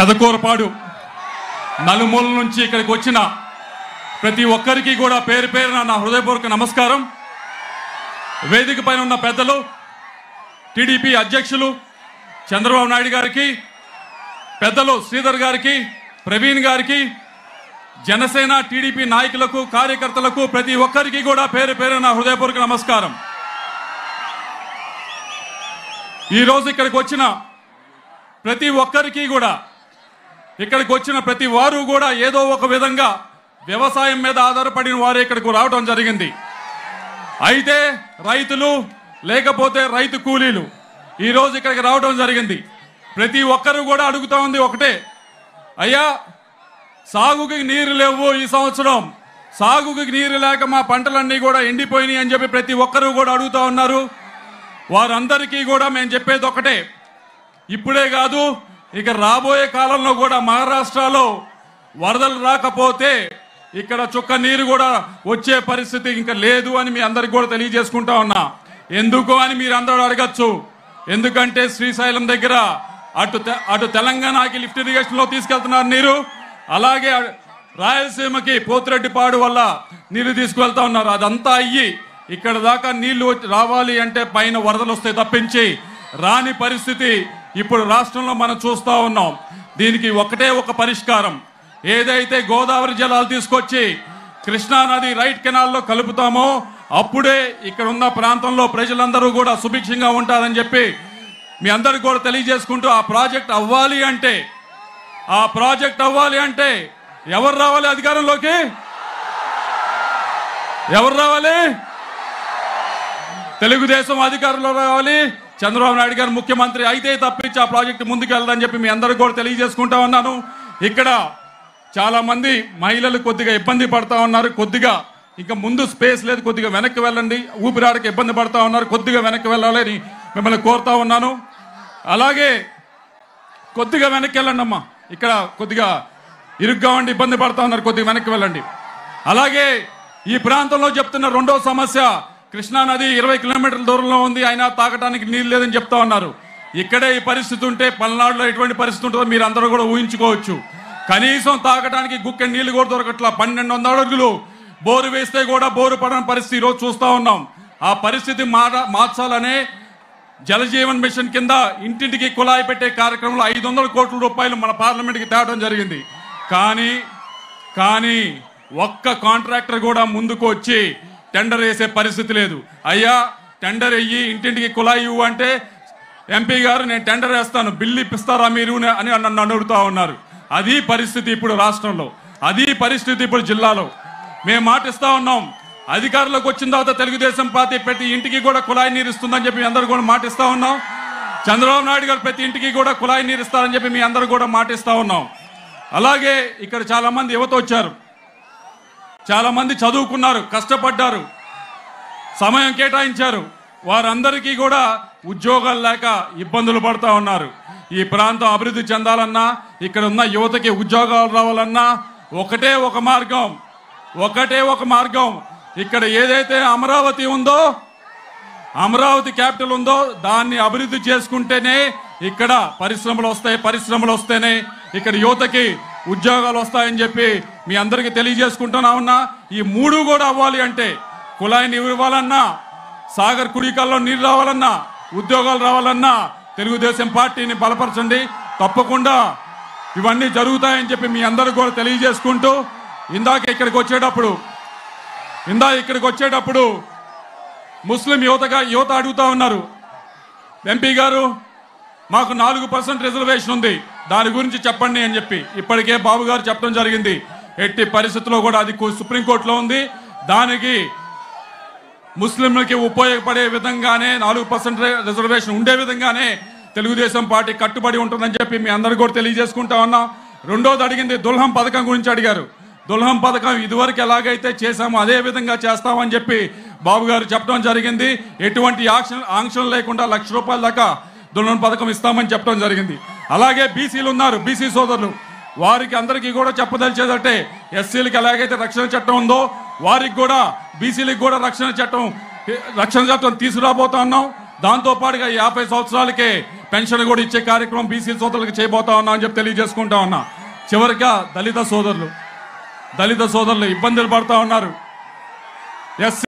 పెదకూరపాడు నలుమూల నుంచి ఇక్కడికి వచ్చిన ప్రతి ఒక్కరికి కూడా పేరు పేరున నా హృదయపూర్వక నమస్కారం వేదిక పైన ఉన్న పెద్దలు టీడీపీ అధ్యక్షులు చంద్రబాబు నాయుడు గారికి పెద్దలు శ్రీధర్ గారికి ప్రవీణ్ గారికి జనసేన టీడీపీ నాయకులకు కార్యకర్తలకు ప్రతి ఒక్కరికి కూడా పేరు పేరు నా హృదయపూర్వక నమస్కారం ఈరోజు ఇక్కడికి వచ్చిన ప్రతి ఒక్కరికి కూడా ఇక్కడికి వచ్చిన ప్రతి వారు కూడా ఏదో ఒక విధంగా వ్యవసాయం మీద ఆధారపడిన వారు ఇక్కడికి రావడం జరిగింది అయితే రైతులు లేకపోతే రైతు కూలీలు ఈరోజు ఇక్కడికి రావడం జరిగింది ప్రతి ఒక్కరు కూడా అడుగుతా ఉంది ఒకటే అయ్యా సాగుకి నీరు లేవు ఈ సంవత్సరం సాగుకి నీరు లేక మా పంటలన్నీ కూడా ఎండిపోయినాయి అని చెప్పి ప్రతి ఒక్కరు కూడా అడుగుతా ఉన్నారు వారందరికీ కూడా మేము చెప్పేది ఒకటే ఇప్పుడే కాదు ఇక రాబోయే కాలంలో కూడా మహారాష్ట్రలో వరదలు రాకపోతే ఇక్కడ చుక్క నీరు కూడా వచ్చే పరిస్థితి ఇంకా లేదు అని మీ అందరికి కూడా తెలియజేసుకుంటా ఉన్నా ఎందుకు అని మీరు అందరూ అడగచ్చు ఎందుకంటే శ్రీశైలం దగ్గర అటు తె- అటు తెలంగాణకి లిఫ్ట్ ఇరిగేషన్ లో తీసుకెళ్తున్నారు నీరు అలాగే రాయలసీమకి పోతిరెడ్డిపాడు వల్ల నీళ్లు తీసుకువెళ్తా ఉన్నారు అదంతా అయ్యి ఇక్కడ దాకా నీళ్లు వచ్చి- రావాలి అంటే పైన వరదలు వస్తే తప్పించి రాని పరిస్థితి ఇప్పుడు రాష్ట్రంలో మనం చూస్తా ఉన్నాం దీనికి ఒకటే ఒక పరిష్కారం ఏదైతే గోదావరి జలాలు తీసుకొచ్చి కృష్ణా నది రైట్ కెనాల్లో కలుపుతామో అప్పుడే ఇక్కడ ఉన్న ప్రాంతంలో ప్రజలందరూ కూడా సుభిక్షంగా ఉంటారని చెప్పి మీ అందరికి కూడా తెలియజేసుకుంటూ ఆ ప్రాజెక్ట్ అవ్వాలి అంటే ఆ ప్రాజెక్ట్ అవ్వాలి అంటే ఎవరు రావాలి అధికారంలోకి ఎవరు రావాలి తెలుగుదేశం అధికారంలో రావాలి చంద్రబాబు నాయుడు గారు ముఖ్యమంత్రి అయితే తప్పించి ఆ ప్రాజెక్టు ముందుకు వెళ్ళదని చెప్పి మీ అందరికి కూడా తెలియజేసుకుంటా ఉన్నాను ఇక్కడ చాలా మంది మహిళలు కొద్దిగా ఇబ్బంది పడతా ఉన్నారు కొద్దిగా ఇంకా ముందు స్పేస్ లేదు కొద్దిగా వెనక్కి వెళ్ళండి ఊపిరాడకి ఇబ్బంది పడతా ఉన్నారు కొద్దిగా వెనక్కి వెళ్ళాలి అని మిమ్మల్ని కోరుతా ఉన్నాను అలాగే కొద్దిగా వెనక్కి వెళ్ళండి అమ్మా ఇక్కడ కొద్దిగా ఇరుగ్గా ఉండి ఇబ్బంది పడతా ఉన్నారు కొద్దిగా వెనక్కి వెళ్ళండి అలాగే ఈ ప్రాంతంలో చెప్తున్న రెండో సమస్య కృష్ణా నది ఇరవై కిలోమీటర్ల దూరంలో ఉంది అయినా తాగడానికి నీళ్ళు లేదని చెప్తా ఉన్నారు ఇక్కడే ఈ పరిస్థితి ఉంటే పల్నాడులో ఎటువంటి పరిస్థితి ఉంటుందో మీరు అందరూ కూడా ఊహించుకోవచ్చు కనీసం తాగడానికి గుక్క నీళ్లు కూడా దొరకట్లా పన్నెండు వందల అడుగులు బోరు వేస్తే కూడా బోరు పడని పరిస్థితి ఈరోజు చూస్తా ఉన్నాం ఆ పరిస్థితి మార మార్చాలనే జలజీవన్ మిషన్ కింద ఇంటింటికి కుళాయి పెట్టే కార్యక్రమంలో ఐదు వందల కోట్ల రూపాయలు మన పార్లమెంట్కి తేవడం జరిగింది కానీ కానీ ఒక్క కాంట్రాక్టర్ కూడా ముందుకు వచ్చి టెండర్ వేసే పరిస్థితి లేదు అయ్యా టెండర్ వెయ్యి ఇంటింటికి కుళాయి ఇవ్వు అంటే ఎంపీ గారు నేను టెండర్ వేస్తాను బిల్లు ఇప్పిస్తారా మీరు అని నన్ను అడుగుతా ఉన్నారు అది పరిస్థితి ఇప్పుడు రాష్ట్రంలో అది పరిస్థితి ఇప్పుడు జిల్లాలో మేము మాటిస్తా ఉన్నాం అధికారంలోకి వచ్చిన తర్వాత తెలుగుదేశం పార్టీ ప్రతి ఇంటికి కూడా కుళాయి నీరు ఇస్తుందని చెప్పి మీ అందరూ కూడా మాటిస్తా ఉన్నాం చంద్రబాబు నాయుడు గారు ప్రతి ఇంటికి కూడా కుళాయి నీరు ఇస్తారని చెప్పి మీ అందరూ కూడా మాటిస్తా ఉన్నాం అలాగే ఇక్కడ చాలా మంది యువత వచ్చారు చాలా మంది చదువుకున్నారు కష్టపడ్డారు సమయం కేటాయించారు వారందరికీ కూడా ఉద్యోగాలు లేక ఇబ్బందులు పడుతూ ఉన్నారు ఈ ప్రాంతం అభివృద్ధి చెందాలన్నా ఇక్కడ ఉన్న యువతకి ఉద్యోగాలు రావాలన్నా ఒకటే ఒక మార్గం ఒకటే ఒక మార్గం ఇక్కడ ఏదైతే అమరావతి ఉందో అమరావతి క్యాపిటల్ ఉందో దాన్ని అభివృద్ధి చేసుకుంటేనే ఇక్కడ పరిశ్రమలు వస్తాయి పరిశ్రమలు వస్తేనే ఇక్కడ యువతకి ఉద్యోగాలు వస్తాయని చెప్పి మీ అందరికీ తెలియజేసుకుంటున్నా ఉన్నా ఈ మూడు కూడా అవ్వాలి అంటే కుళాయి నీరు ఇవ్వాలన్నా సాగర్ కుడికల్లో నీరు రావాలన్నా ఉద్యోగాలు రావాలన్నా తెలుగుదేశం పార్టీని బలపరచండి తప్పకుండా ఇవన్నీ జరుగుతాయని చెప్పి మీ అందరికి కూడా తెలియజేసుకుంటూ ఇందాక ఇక్కడికి వచ్చేటప్పుడు ఇందా ఇక్కడికి వచ్చేటప్పుడు ముస్లిం యువతగా యువత అడుగుతా ఉన్నారు ఎంపీ గారు మాకు నాలుగు పర్సెంట్ రిజర్వేషన్ ఉంది దాని గురించి చెప్పండి అని చెప్పి ఇప్పటికే బాబు గారు చెప్పడం జరిగింది ఎట్టి పరిస్థితుల్లో కూడా అది కు- సుప్రీంకోర్టులో ఉంది దానికి ముస్లింలకి ఉపయోగపడే విధంగానే నాలుగు పర్సెంట్ రిజర్వేషన్ ఉండే విధంగానే తెలుగుదేశం పార్టీ కట్టుబడి ఉంటుందని చెప్పి మీ అందరు కూడా తెలియజేసుకుంటా ఉన్నాం రెండోది అడిగింది దుల్హం పథకం గురించి అడిగారు దుల్హం పథకం ఇదివరకు ఎలాగైతే చేశామో అదే విధంగా చేస్తామని చెప్పి బాబు గారు చెప్పడం జరిగింది ఎటువంటి ఆంక్ష- ఆంక్షలు లేకుండా లక్ష రూపాయల దాకా దుల్హం పథకం ఇస్తామని చెప్పడం జరిగింది అలాగే బీసీలు ఉన్నారు బీసీ సోదరులు వారికి అందరికీ కూడా చెప్పదలిచేదంటే ఎస్సీలకు ఎలాగైతే రక్షణ చట్టం ఉందో వారికి కూడా బీసీలకు కూడా రక్షణ చట్టం రక్షణ చట్టం తీసుకురాబోతా ఉన్నాం దాంతో పాటుగా యాభై సంవత్సరాలకే పెన్షన్ కూడా ఇచ్చే కార్యక్రమం బీసీ సోదరులకు చేయబోతా ఉన్నా అని చెప్పి తెలియజేసుకుంటా ఉన్నా చివరిగా దళిత సోదరులు దళిత సోదరులు ఇబ్బందులు పడతా ఉన్నారు ఎస్